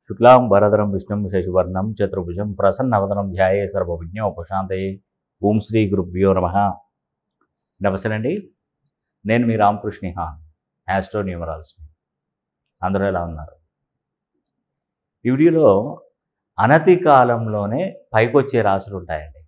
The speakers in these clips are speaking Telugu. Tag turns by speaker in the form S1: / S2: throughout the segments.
S1: శుక్లాం వరదరం విష్ణుం శశివర్ణం చతుర్భుజం ప్రసన్నవదనం ధ్యాయే సర్వవిజ్ఞ ఉపశాంతయే ఓం శ్రీ గురుభ్యో నమ నమస్తే అండి నేను మీ రామకృష్ణ హాన్ యాస్ట్రో న్యూమరాలజీ అందరూ ఎలా ఉన్నారు ఈ వీడియోలో అనతి కాలంలోనే పైకొచ్చే రాసులు ఉంటాయండి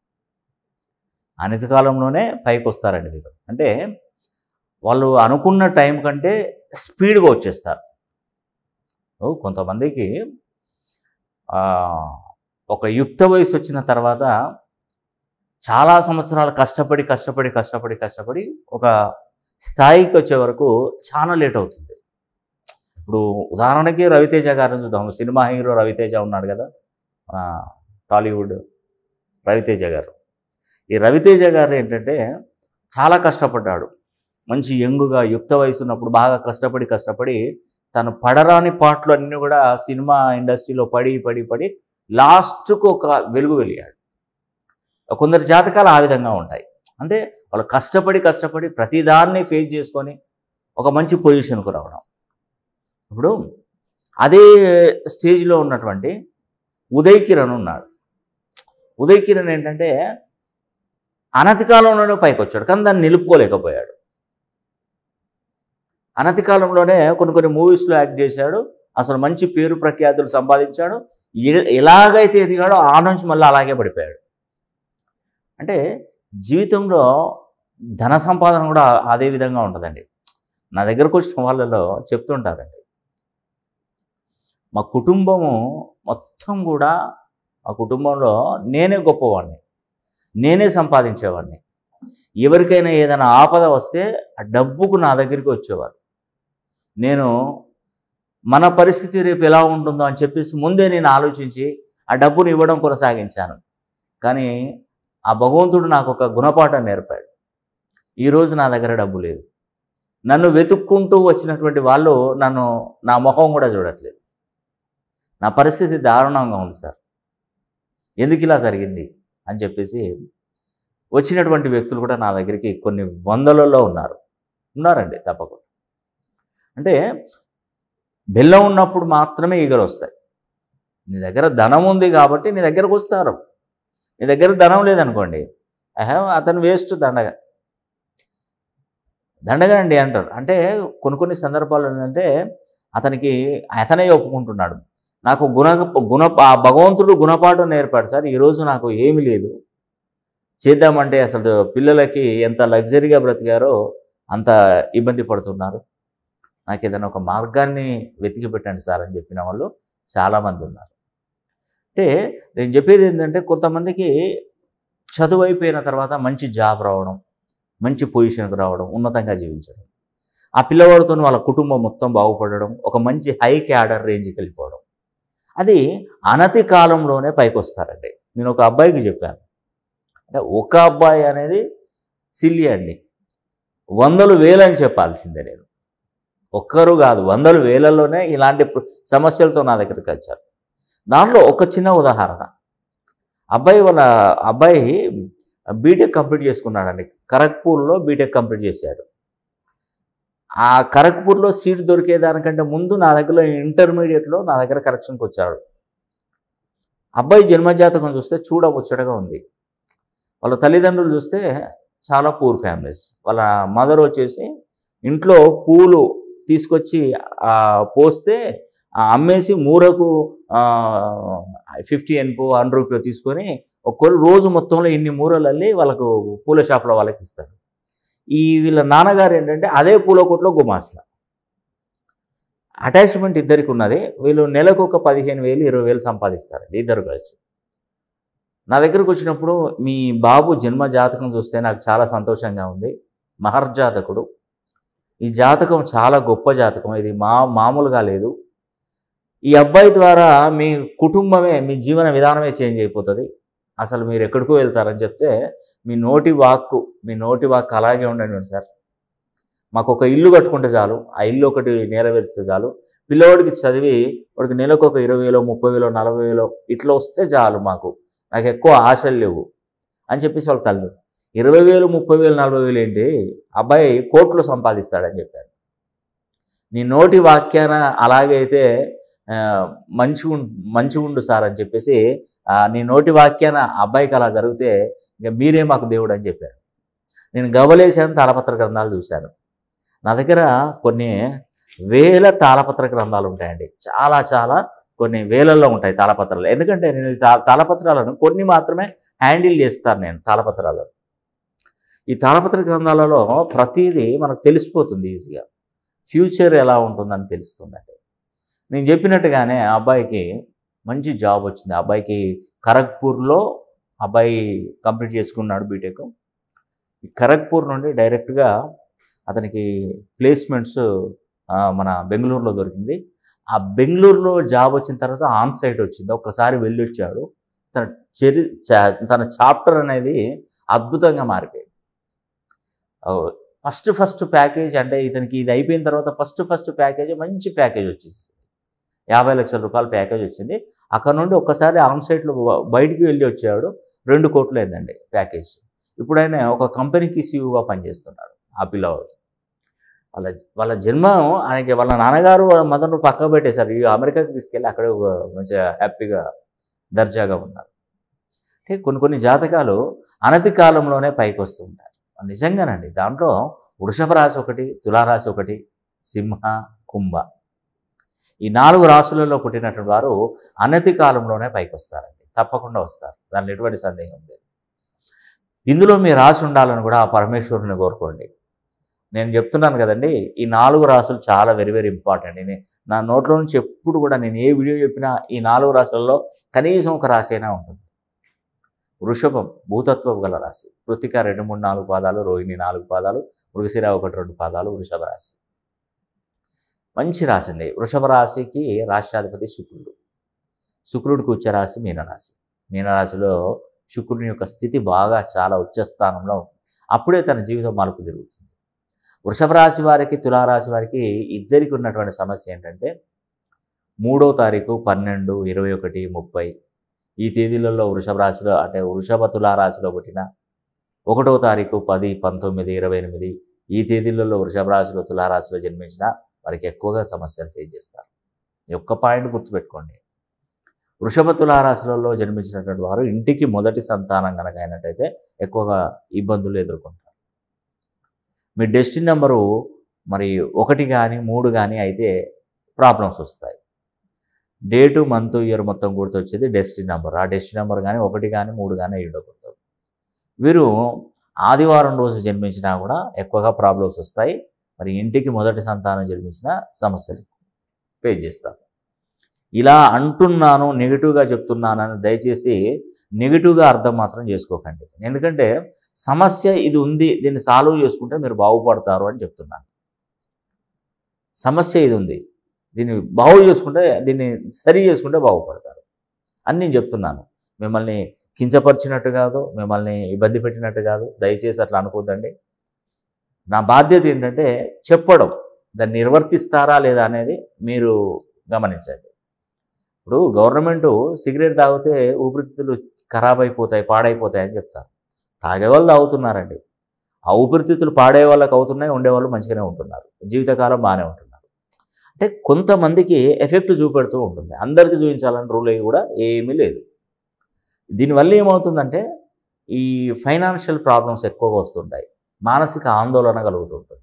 S1: అనతి కాలంలోనే పైకి వస్తారండి మీరు అంటే వాళ్ళు అనుకున్న టైం కంటే స్పీడ్గా వచ్చేస్తారు ఓ, కొంతమందికి ఆ, ఒక యుక్త వయసు వచ్చిన తర్వాత చాలా సంవత్సరాలు కష్టపడి కష్టపడి కష్టపడి కష్టపడి ఒక స్థాయికి వచ్చే వరకు చాలా లేట్ అవుతుంది ఇప్పుడు ఉదాహరణకి రవితేజ గారిని చూద్దాం సినిమా హీరో రవితేజ ఉన్నాడు కదా ఆ, టాలీవుడ్ రవితేజ గారు ఈ రవితేజ గారు ఏంటంటే చాలా కష్టపడ్డాడు మంచి యంగుగా యుక్త వయసు ఉన్నప్పుడు బాగా కష్టపడి కష్టపడి తను పడరాని పాటలు అన్నీ కూడా సినిమా ఇండస్ట్రీలో పడి పడి పడి లాస్ట్కు ఒక వెలుగు వెలిగాడు కొందరు జాతకాలు ఆ విధంగా ఉంటాయి అంటే వాళ్ళు కష్టపడి కష్టపడి ప్రతిదాన్ని ఫేస్ చేసుకొని ఒక మంచి పొజిషన్కు రావడం ఇప్పుడు అదే స్టేజ్లో ఉన్నటువంటి ఉదయ్ కిరణ్ ఉన్నాడు ఉదయ్ కిరణ్ ఏంటంటే అనతి కాలంలోనే పైకి వచ్చాడు కానీ దాన్ని నిలుపుకోలేకపోయాడు అనతి కాలంలోనే కొన్ని కొన్ని మూవీస్లో యాక్ట్ చేశాడు అసలు మంచి పేరు ప్రఖ్యాతులు సంపాదించాడు ఎ- ఎలాగైతే ఎదిగాడో ఆ నుంచి మళ్ళీ అలాగే పడిపోయాడు అంటే జీవితంలో ధన సంపాదన కూడా అదే విధంగా ఉంటుందండి నా దగ్గరకు వచ్చిన వాళ్ళలో చెప్తుంటారండి మా కుటుంబము మొత్తం కూడా మా కుటుంబంలో నేనే గొప్పవాడిని నేనే సంపాదించేవాడిని ఎవరికైనా ఏదైనా ఆపద వస్తే ఆ డబ్బుకు నా దగ్గరికి వచ్చేవారు నేను మన పరిస్థితి రేపు ఎలా ఉంటుందో అని చెప్పేసి ముందే నేను ఆలోచించి ఆ డబ్బును ఇవ్వడం కొనసాగించాను కానీ ఆ భగవంతుడు నాకు ఒక గుణపాఠం నేర్పాడు ఈరోజు నా దగ్గర డబ్బు లేదు నన్ను వెతుక్కుంటూ వచ్చినటువంటి వాళ్ళు నన్ను నా ముఖం కూడా చూడట్లేదు నా పరిస్థితి దారుణంగా ఉంది సార్ ఎందుకు ఇలా జరిగింది అని చెప్పేసి వచ్చినటువంటి వ్యక్తులు కూడా నా దగ్గరికి కొన్ని వందలలో ఉన్నారు ఉన్నారండి తప్పకుండా అంటే బెల్లం ఉన్నప్పుడు మాత్రమే ఈగలు వస్తాయి నీ దగ్గర ధనం ఉంది కాబట్టి నీ దగ్గరకు వస్తారు నీ దగ్గర ధనం లేదనుకోండి ఆహా అతను వేస్ట్ దండగా దండగా అండి అంటారు అంటే కొన్ని కొన్ని సందర్భాలు ఏంటంటే అతనికి అతనే ఒప్పుకుంటున్నాడు నాకు గుణ గుణ ఆ భగవంతుడు గుణపాఠం నేర్పాడు సార్ ఈరోజు నాకు ఏమీ లేదు చేద్దామంటే అసలు పిల్లలకి ఎంత లగ్జరీగా బ్రతికారో అంత ఇబ్బంది పడుతున్నారు నాకు ఏదైనా ఒక మార్గాన్ని వెతికి పెట్టండి సార్ అని చెప్పిన వాళ్ళు చాలామంది ఉన్నారు అంటే నేను చెప్పేది ఏంటంటే కొంతమందికి చదువు అయిపోయిన తర్వాత మంచి జాబ్ రావడం మంచి పొజిషన్కి రావడం ఉన్నతంగా జీవించడం ఆ పిల్లవాడితో వాళ్ళ కుటుంబం మొత్తం బాగుపడడం ఒక మంచి హై క్యాడర్ రేంజ్కి వెళ్ళిపోవడం అది అనతి కాలంలోనే పైకి వస్తారండి నేను ఒక అబ్బాయికి చెప్పాను అంటే ఒక అబ్బాయి అనేది సిల్లి అండి వందలు వేలని చెప్పాల్సిందే నేను ఒక్కరు కాదు వందలు వేలల్లోనే ఇలాంటి ప్ర- సమస్యలతో నా దగ్గరికి వచ్చారు దాంట్లో ఒక చిన్న ఉదాహరణ అబ్బాయి వాళ్ళ అబ్బాయి బీటెక్ కంప్లీట్ చేసుకున్నాడండి ఖరగ్పూర్లో బీటెక్ కంప్లీట్ చేశాడు ఆ ఖరగ్పూర్లో సీట్ దొరికేదానికంటే ముందు నా దగ్గర ఇంటర్మీడియట్లో నా దగ్గర కరెక్షన్కి వచ్చాడు అబ్బాయి జన్మజాతకం చూస్తే చూడముచ్చటగా ఉంది వాళ్ళ తల్లిదండ్రులు చూస్తే చాలా పూర్ ఫ్యామిలీస్ వాళ్ళ మదర్ వచ్చేసి ఇంట్లో పూలు తీసుకొచ్చి ఆ, పోస్తే ఆ, అమ్మేసి మూరకు ఫిఫ్టీ ఎన్పో వన్ రూపీ తీసుకొని ఒక్కరు రోజు మొత్తంలో ఇన్ని మూరలు అల్లి వాళ్ళకు పూల షాప్లో వాళ్ళకి ఇస్తారు ఈ వీళ్ళ నాన్నగారు ఏంటంటే అదే పూల కొట్లో గుమాస్తా అటాచ్మెంట్ ఇద్దరికి ఉన్నది వీళ్ళు నెలకు ఒక పదిహేను వేలు ఇరవై వేలు సంపాదిస్తారండి ఇద్దరు కలిసి నా దగ్గరకు వచ్చినప్పుడు మీ బాబు జన్మ జాతకం చూస్తే నాకు చాలా సంతోషంగా ఉంది మహర్జాతకుడు ఈ జాతకం చాలా గొప్ప జాతకం ఇది మా మామూలుగా లేదు ఈ అబ్బాయి ద్వారా మీ కుటుంబమే మీ జీవన విధానమే చేంజ్ అయిపోతుంది అసలు మీరు ఎక్కడికో వెళ్తారని చెప్తే మీ నోటి వాక్కు మీ నోటి వాక్కు అలాగే ఉండండి సార్ మాకు ఒక ఇల్లు కట్టుకుంటే చాలు ఆ ఇల్లు ఒకటి నెరవేరిస్తే చాలు పిల్లవాడికి చదివి వాడికి నెలకు ఒక ఇరవై వేలో ముప్పై వేలో నలభై వేలో ఇట్లా వస్తే చాలు మాకు నాకు ఎక్కువ ఆశలు లేవు అని చెప్పేసి వాళ్ళ తల్లి ఇరవై వేలు ముప్పై వేలు నలభై వేలు ఏంటి అబ్బాయి కోట్లు సంపాదిస్తాడని చెప్పారు నీ నోటి వాక్యాన అలాగైతే ఆ, మంచిగా ఉం- మంచిగా ఉండు సార్ అని చెప్పేసి ఆ, నీ నోటి వాక్యాన ఆ అబ్బాయికి అలా జరిగితే ఇక మీరే మాకు దేవుడు అని చెప్పారు నేను గవలేశాను తాళపత్ర గ్రంథాలు చూశాను నా దగ్గర కొన్ని వేల తాళపత్ర గ్రంథాలు ఉంటాయండి చాలా చాలా కొన్ని వేలల్లో ఉంటాయి తాళపత్రాలు ఎందుకంటే నేను ఈ తా- తాళపత్రాలను కొన్ని మాత్రమే హ్యాండిల్ చేస్తాను నేను తాళపత్రాలను ఈ తాళపత్ర గ్రంథాలలో ప్రతిదీ మనకు తెలిసిపోతుంది ఈజీగా ఫ్యూచర్ ఎలా ఉంటుందని తెలుస్తుందండి నేను చెప్పినట్టుగానే ఆ అబ్బాయికి మంచి జాబ్ వచ్చింది ఆ అబ్బాయికి ఖరగ్పూర్లో అబ్బాయి కంప్లీట్ చేసుకున్నాడు బీటెక్ ఈ ఖరగ్పూర్ నుండి డైరెక్ట్గా అతనికి ప్లేస్మెంట్స్ మన బెంగళూరులో దొరికింది ఆ బెంగళూరులో జాబ్ వచ్చిన తర్వాత ఆన్ సైట్ వచ్చింది ఒక్కసారి వెళ్ళి వచ్చాడు తన చరి చా- తన చాప్టర్ అనేది అద్భుతంగా మారిపోయింది ఫస్ట్ ఫస్ట్ ప్యాకేజ్ అంటే ఇతనికి ఇది అయిపోయిన తర్వాత ఫస్ట్ ఫస్ట్ ప్యాకేజ్ మంచి ప్యాకేజ్ వచ్చేసి యాభై లక్షల రూపాయల ప్యాకేజ్ వచ్చింది అక్కడ నుండి ఒక్కసారి ఆన్ సైట్లో బయటికి వెళ్ళి వచ్చాడు రెండు కోట్లు అయిందండి ప్యాకేజ్ ఇప్పుడు ఆయన ఒక కంపెనీకి సీఈఓగా పనిచేస్తున్నాడు ఆ పిల్లవాడు వాళ్ళ వాళ్ళ జన్మ ఆయనకి వాళ్ళ నాన్నగారు వాళ్ళ మదర్ను పక్క పెట్టేశారు ఈ అమెరికాకి తీసుకెళ్ళి అక్కడే ఒక మంచిగా హ్యాపీగా దర్జాగా ఉన్నారు అంటే కొన్ని కొన్ని జాతకాలు అనతి కాలంలోనే పైకి వస్తూ ఉంటారు నిజంగానండి దాంట్లో వృషభ రాశి ఒకటి తులారాశి ఒకటి సింహ కుంభ ఈ నాలుగు రాశులలో పుట్టినటువంటి వారు అనతి కాలంలోనే పైకి వస్తారండి తప్పకుండా వస్తారు దానిలో ఎటువంటి సందేహం లేదు ఇందులో మీ రాసి ఉండాలని కూడా ఆ పరమేశ్వరుని కోరుకోండి నేను చెప్తున్నాను కదండి ఈ నాలుగు రాసులు చాలా వెరీ వెరీ ఇంపార్టెంట్ నేను నా నోట్లో నుంచి ఎప్పుడు కూడా నేను ఏ వీడియో చెప్పినా ఈ నాలుగు రాశులలో కనీసం ఒక రాశి అయినా ఉంటుంది వృషభం భూతత్వం గల రాశి కృతిక రెండు మూడు నాలుగు పాదాలు రోహిణి నాలుగు పాదాలు మృగశిర ఒకటి రెండు పాదాలు వృషభ రాశి మంచి రాశి అండి వృషభ రాశికి రాష్ట్రాధిపతి శుక్రుడు శుక్రుడికి ఉచ్చ రాశి మీనరాశి మీనరాశిలో శుక్రుని యొక్క స్థితి బాగా చాలా ఉచ్చ స్థానంలో ఉంటుంది అప్పుడే తన జీవితం మలుపు తిరుగుతుంది వృషభ రాశి వారికి తులారాశి వారికి ఇద్దరికి ఉన్నటువంటి సమస్య ఏంటంటే మూడో తారీఖు పన్నెండు ఇరవై ఒకటి ముప్పై ఈ తేదీలలో వృషభ రాశిలో అంటే వృషభ తులారాశిలో పుట్టిన ఒకటో తారీఖు పది పంతొమ్మిది ఇరవై ఎనిమిది ఈ తేదీలలో వృషభ రాశిలో తులారాశిలో జన్మించిన వారికి ఎక్కువగా సమస్యలు ఫేస్ చేస్తారు ఈ ఒక్క పాయింట్ గుర్తుపెట్టుకోండి వృషభ తులారాశులలో జన్మించినటువంటి వారు ఇంటికి మొదటి సంతానం కనుక అయినట్టయితే ఎక్కువగా ఇబ్బందులు ఎదుర్కొంటారు మీ డెస్టిన్ నెంబరు మరి ఒకటి కానీ మూడు కానీ అయితే ప్రాబ్లమ్స్ వస్తాయి డేటు మంత్ ఇయర్ మొత్తం గుర్తొచ్చేది డెస్టిన్ నెంబర్ ఆ డెస్టిన్ నెంబర్ కానీ ఒకటి కానీ మూడు కానీ అయ్యి ఉండకూడదు వీరు ఆదివారం రోజు జన్మించినా కూడా ఎక్కువగా ప్రాబ్లమ్స్ వస్తాయి మరి ఇంటికి మొదటి సంతానం జన్మించిన సమస్యలు ఫేస్ చేస్తారు ఇలా అంటున్నాను నెగిటివ్గా చెప్తున్నానని దయచేసి నెగిటివ్గా అర్థం మాత్రం చేసుకోకండి ఎందుకంటే సమస్య ఇది ఉంది దీన్ని సాల్వ్ చేసుకుంటే మీరు బాగుపడతారు అని చెప్తున్నాను సమస్య ఇది ఉంది దీన్ని బాగు చేసుకుంటే దీన్ని సరి చేసుకుంటే బాగుపడతారు అని నేను చెప్తున్నాను మిమ్మల్ని కించపరిచినట్టు కాదు మిమ్మల్ని ఇబ్బంది పెట్టినట్టు కాదు దయచేసి అట్లా అనుకోద్దండి నా బాధ్యత ఏంటంటే చెప్పడం దాన్ని నిర్వర్తిస్తారా లేదా అనేది మీరు గమనించండి ఇప్పుడు గవర్నమెంట్ సిగరెట్ తాగితే ఊపిరితిత్తులు ఖరాబ్ అయిపోతాయి పాడైపోతాయి అని చెప్తారు తాగే వాళ్ళు తాగుతున్నారండి ఆ ఊపిరితిత్తులు పాడే వాళ్ళకి అవుతున్నాయి ఉండేవాళ్ళు మంచిగానే ఉంటున్నారు జీవితకాలం బాగానే ఉంటున్నారు అంటే కొంతమందికి ఎఫెక్ట్ చూపెడుతూ ఉంటుంది అందరికీ చూపించాలని రూల్ అయ్యి కూడా ఏమీ లేదు దీనివల్ల ఏమవుతుందంటే ఈ ఫైనాన్షియల్ ప్రాబ్లమ్స్ ఎక్కువగా వస్తుంటాయి మానసిక ఆందోళన కలుగుతుంటుంది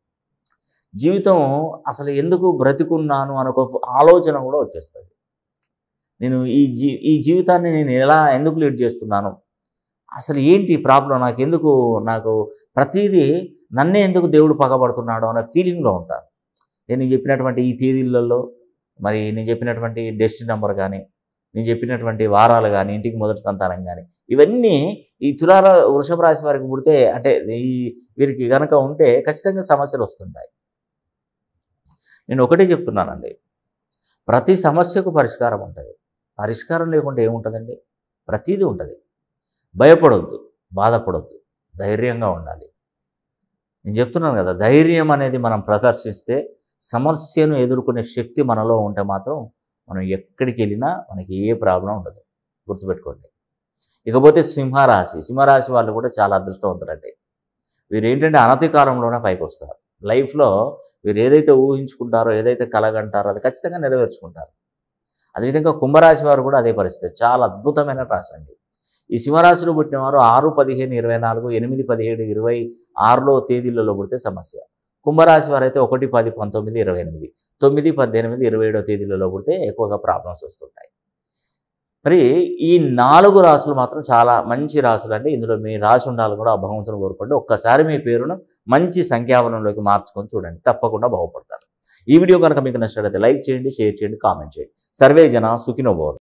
S1: జీవితం అసలు ఎందుకు బ్రతికున్నాను అని ఒక ఆలోచన కూడా వచ్చేస్తుంది నేను ఈ జీ ఈ జీవితాన్ని నేను ఎలా ఎందుకు లీడ్ చేస్తున్నాను అసలు ఏంటి ప్రాబ్లం నాకు ఎందుకు నాకు ప్రతిదీ నన్నే ఎందుకు దేవుడు పగబడుతున్నాడు అనే ఫీలింగ్లో ఉంటాను నేను చెప్పినటువంటి ఈ తేదీలలో మరి నేను చెప్పినటువంటి డెస్టిన్ నెంబర్ కానీ నేను చెప్పినటువంటి వారాలు కానీ ఇంటికి మొదటి సంతానం కానీ ఇవన్నీ ఈ తులార వృషభ రాశి వారికి పుడితే అంటే ఈ వీరికి కనుక ఉంటే ఖచ్చితంగా సమస్యలు వస్తుంటాయి నేను ఒకటే చెప్తున్నానండి ప్రతి సమస్యకు పరిష్కారం ఉంటుంది పరిష్కారం లేకుండా ఏముంటుందండి ప్రతిదీ ఉంటుంది భయపడొద్దు బాధపడొద్దు ధైర్యంగా ఉండాలి నేను చెప్తున్నాను కదా ధైర్యం అనేది మనం ప్రదర్శిస్తే సమస్యను ఎదుర్కొనే శక్తి మనలో ఉంటే మాత్రం మనం ఎక్కడికి వెళ్ళినా మనకి ఏ ప్రాబ్లం ఉండదు గుర్తుపెట్టుకోండి ఇకపోతే సింహరాశి సింహరాశి వాళ్ళు కూడా చాలా అదృష్టవంతులండి వీరు ఏంటంటే అనతి కాలంలోనే పైకి వస్తారు లైఫ్లో వీరు ఏదైతే ఊహించుకుంటారో ఏదైతే కలగంటారో అది ఖచ్చితంగా నెరవేర్చుకుంటారు అదేవిధంగా కుంభరాశి వారు కూడా అదే పరిస్థితి చాలా అద్భుతమైన రాశి అండి ఈ సింహరాశిలో పుట్టిన వారు ఆరు పదిహేను ఇరవై నాలుగు ఎనిమిది పదిహేడు ఇరవై ఆరులో తేదీలలో పుడితే సమస్య కుంభరాశి వారు అయితే ఒకటి పది పంతొమ్మిది ఇరవై ఎనిమిది తొమ్మిది పద్దెనిమిది ఇరవై ఏడో తేదీలలో పుడితే ఎక్కువగా ప్రాబ్లమ్స్ వస్తుంటాయి మరి ఈ నాలుగు రాసులు మాత్రం చాలా మంచి రాసులు అండి ఇందులో మీ రాసి ఉండాలి కూడా ఆ భగవంతుని కోరుకోండి ఒక్కసారి మీ పేరును మంచి సంఖ్యావనంలోకి మార్చుకొని చూడండి తప్పకుండా బాగుపడతారు ఈ వీడియో కనుక మీకు నచ్చినట్లయితే లైక్ చేయండి షేర్ చేయండి కామెంట్ చేయండి సర్వే జన సుఖినోభవం